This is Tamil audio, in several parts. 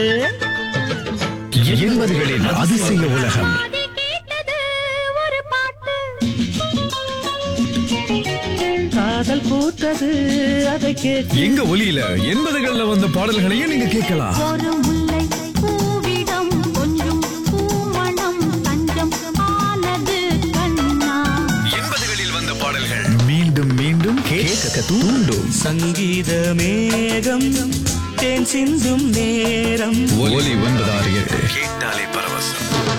எண்பதுகளின் அதிசய உலகம் அது கேட்டது ஒரு பாட்டு காதல் பூத்தது அதை கேட்டு எங்க ஒலியில எண்பதுகள்ல வந்த பாடல்களையும் நீங்க கேட்கலாம் ஒரு முல்லை பூவிடம் கொஞ்சம் பூமணம் தஞ்சம் ஆனது கண்ணா எண்பதுகளில் வந்த பாடல்கள் மீண்டும் மீண்டும் கேட்க தூண்டும் சங்கீத மேகம் தேன் சிந்தும் நேரம் ஒலி ஒன்பதாறு எட்டு கேட்டாலே பரவசம்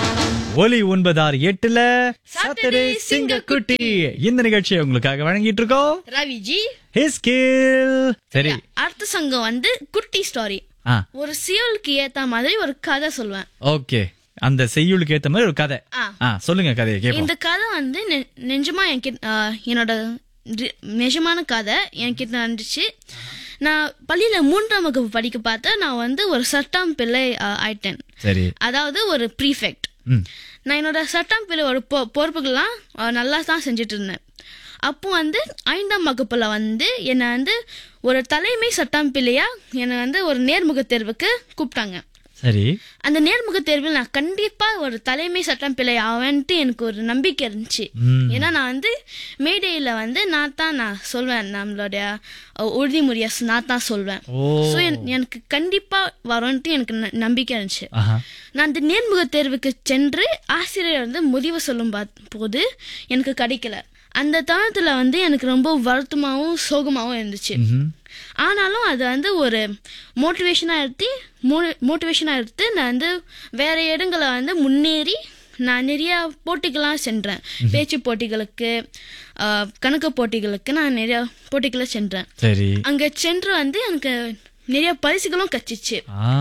ஒலி ஒன்பதாறு எட்டுல சாட்டர்டே சிங்கக்குட்டி இந்த நிகழ்ச்சியை உங்களுக்காக வழங்கிட்டு இருக்கோம் ரவி ஜி ஹிஸ்கில் சரி அடுத்த சங்கம் வந்து குட்டி ஸ்டாரி ஆ ஒரு சியோலுக்கு ஏத்த மாதிரி ஒரு கதை சொல்லுவேன் ஓகே அந்த செய்யுளுக்கு ஏத்த மாதிரி ஒரு கதை ஆ. ஆ சொல்லுங்க கதையை கேட்போம் இந்த கதை வந்து நெ- நிஜமா என்கிட்ட ஆ, என்னோட ரி- நிஜமான கதை என்கிட்ட நடந்துச்சு நான் பள்ளியில மூன்றாம் வகுப்பு படிக்க பார்த்தா நான் வந்து ஒரு சட்டம் பிள்ளை ஆ, ஆயிட்டேன் சரி அதாவது ஒரு ப்ரீஃபெக்ட் ம் நான் என்னோட சட்டம் பிள்ளை ஒரு பொ பொறுப்புகள்லாம் ஆ, நல்லா தான் செஞ்சுட்டு இருந்தேன் அப்போ வந்து ஐந்தாம் வகுப்புல வந்து என்னை வந்து ஒரு தலைமை சட்டம் பிள்ளையா என்னை வந்து ஒரு நேர்முக தேர்வுக்கு கூப்பிட்டாங்க சரி அந்த நேர்முக தேர்வில் நான் கண்டிப்பா ஒரு தலைமை சட்டம் பிள்ளை ஆவேன்ட்டு எனக்கு ஒரு நம்பிக்கை இருந்துச்சு ம். ஏன்னா நான் வந்து மேடையில வந்து நான் தான் நான் சொல்வேன் நம்மளுடைய அஹ், உறுதிமொழியை நான் தான் சொல்வேன் ஓ ஸோ எனக்கு கண்டிப்பா வரும்ன்ட்டு எனக்கு ந- நம்பிக்கை இருந்துச்சு ஆஹா நான் அந்த நேர்முக தேர்வுக்கு சென்று ஆசிரியர் வந்து முடிவு சொல்லும் பா- போது எனக்கு கிடைக்கல அந்த தருணத்துல வந்து எனக்கு ரொம்ப வருத்தமாகவும் சோகமாகவும் இருந்துச்சு ம்ஹும். ஆனாலும் அது வந்து ஒரு மோட்டிவேஷனாக எடுத்து மோட்டிவேஷனாக எடுத்து நான் வந்து வேற இடங்களை வந்து முன்னேறி நான் நிறைய போட்டிகள்லாம் சென்றேன் பேச்சு போட்டிகளுக்கு ஆஹ், கணக்கு போட்டிகளுக்கு நான் நிறைய போட்டிகளை சென்றேன் சரி அங்கே சென்று வந்து எனக்கு நிறைய பரிசுகளும் கச்சிச்சு ஆ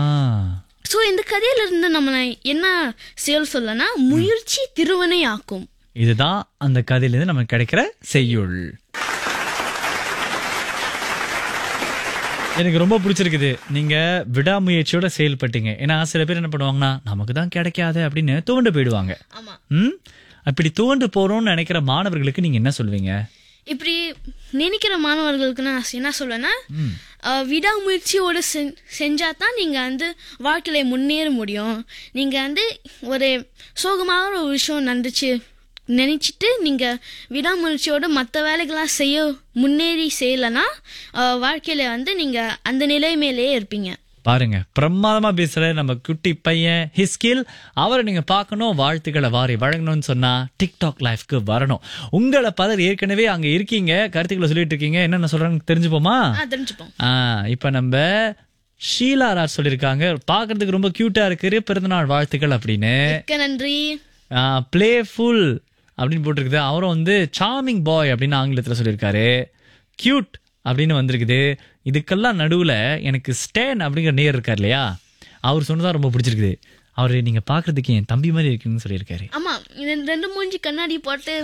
ஸோ இந்த கதையில இருந்து நம்ம என்ன செயல் சொல்லனா முயற்சி திருவனை ஆக்கும் இதுதான் அந்த கதையிலிருந்து நமக்கு கிடைக்கிற செய்யுள் எனக்கு ரொம்ப பிடிச்சிருக்குது நீங்க விடாமுயற்சியோட செயல்பட்டீங்க ஏன்னா சில பேர் என்ன பண்ணுவாங்கன்னா நமக்கு தான் கிடைக்காது அப்படின்னு துவண்டு போயிடுவாங்க ஆமா ம் அப்படி துவண்டு போறோம்னு நினைக்கிற மாணவர்களுக்கு நீங்க என்ன சொல்வீங்க இப்படி நினைக்கிற மாணவர்களுக்கு நான் என்ன சொல்வேன்னா அஹ், விடாமுயற்சியோட செஞ் செஞ்சா தான் நீங்க வந்து வாழ்க்கையில முன்னேற முடியும் நீங்க வந்து ஒரு சோகமான ஒரு விஷயம் நடந்துச்சு நினைச்சிட்டு நீங்க விடாமுயற்சியோட மற்ற வேலைகள்லாம் செய்ய முன்னேறி செய்யலைன்னா அஹ், வாழ்க்கையில வந்து நீங்க அந்த நிலைமையிலேயே இருப்பீங்க பாருங்க பிரமாதமா பேசுற நம்ம குட்டி பையன் ஹிஸ்கில் அவரை நீங்க பார்க்கணும் வாழ்த்துக்களை வாரி வழங்கணும்னு சொன்னா டிக்டாக் லைஃப்க்கு வரணும் உங்களை பலர் ஏற்கனவே அங்க இருக்கீங்க கருத்துக்களை சொல்லிட்டு இருக்கீங்க என்னென்ன சொல்றாங்க தெரிஞ்சுப்போமா ஆ, தெரிஞ்சுப்போம் ஆ இப்ப நம்ம ஷீலா ராஜ் சொல்லியிருக்காங்க பார்க்கிறதுக்கு ரொம்ப கியூட்டா இருக்கு பிறந்தநாள் வாழ்த்துக்கள் அப்படின்னு மிக்க நன்றி பிளேஃபுல் அப்படின்னு போட்டிருக்குது அவரும் வந்து சார்மிங் பாய் அப்படின்னு ஆங்கிலத்தில் சொல்லியிருக்காரு கியூட் அப்படின்னு வந்திருக்குது இதுக்கெல்லாம் நடுவில் எனக்கு ஸ்டேன் அப்படிங்கிற நேர் இருக்கார் இல்லையா அவர் சொன்னதான் ரொம்ப பிடிச்சிருக்குது அவர் நீங்கள் பார்க்கறதுக்கு என் தம்பி மாதிரி இருக்குன்னு சொல்லியிருக்காரு ஆமா இது ரெண்டு மூஞ்சி கண்ணாடி போட்டு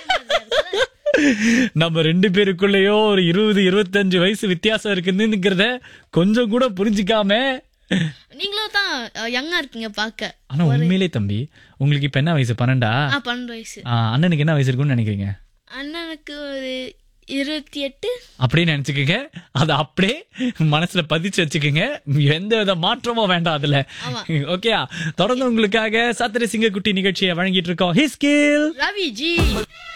நம்ம ரெண்டு பேருக்குள்ளேயோ ஒரு இருபது இருபத்தஞ்சு வயசு வித்தியாசம் இருக்குதுங்கிறத கொஞ்சம் கூட புரிஞ்சுக்காம நீங்களும் தான் யங்கா இருக்கீங்க பார்க்க ஆனா உண்மையிலே தம்பி உங்களுக்கு இப்ப என்ன வயசு பன்னெண்டா ஆ பன்னெண்டு வயசு ஆ, அண்ணனுக்கு என்ன வயசு இருக்குன்னு நினைக்கிறீங்க அண்ணனுக்கு ஒரு இருபத்தி எட்டு அப்படியே நினைச்சுக்கோங்க அதை அப்படியே மனசுல பதிச்சு வச்சுக்கோங்க எந்த வித மாற்றமும் வேண்டாம் அதுல ஓகேயா தொடர்ந்து உங்களுக்காக சாத்திர சிங்கக்குட்டி நிகழ்ச்சியை வழங்கிட்டு இருக்கோம் ஹிஸ்கில் ரவி ஜி